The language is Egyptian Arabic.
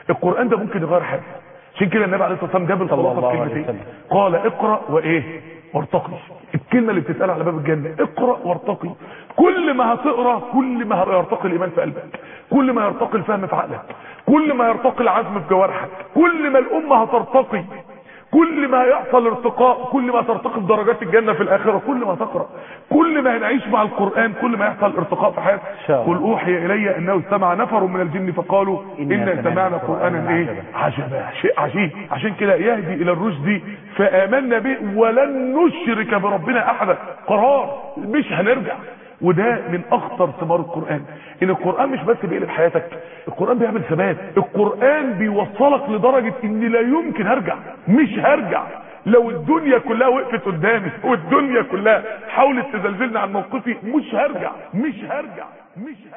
القران ده ممكن يغير حياتك عشان كده النبي عليه الصلاه والسلام جاب الخلاصه الله في عليه كلمتين وسلم. قال اقرا وايه وارتقي الكلمه اللي بتتقال على باب الجنه اقرا وارتقي كل ما هتقرا كل ما يرتقي الايمان في قلبك كل ما يرتقي الفهم في عقلك كل ما يرتقي العزم في جوارحك كل ما الامه هترتقي كل ما يحصل ارتقاء كل ما ترتقي درجات الجنة في الآخرة كل ما تقرأ كل ما نعيش مع القرآن كل ما يحصل ارتقاء في حياتك شاء الله. قل أوحي إلي أنه استمع نفر من الجن فقالوا إنا إنا سمعنا سمعنا قرآنا قرآنا إيه عجبا. عجبا شيء عجيب عشان كده يهدي إلى الرشد فآمنا به ولن نشرك بربنا أحدا قرار مش هنرجع وده من اخطر ثمار القرآن ان القرآن مش بس بيقلب حياتك القرآن بيعمل ثبات القرآن بيوصلك لدرجة ان لا يمكن هرجع مش هرجع لو الدنيا كلها وقفت قدامي والدنيا كلها حاولت تزلزلني عن موقفي مش هرجع مش هرجع مش هرجع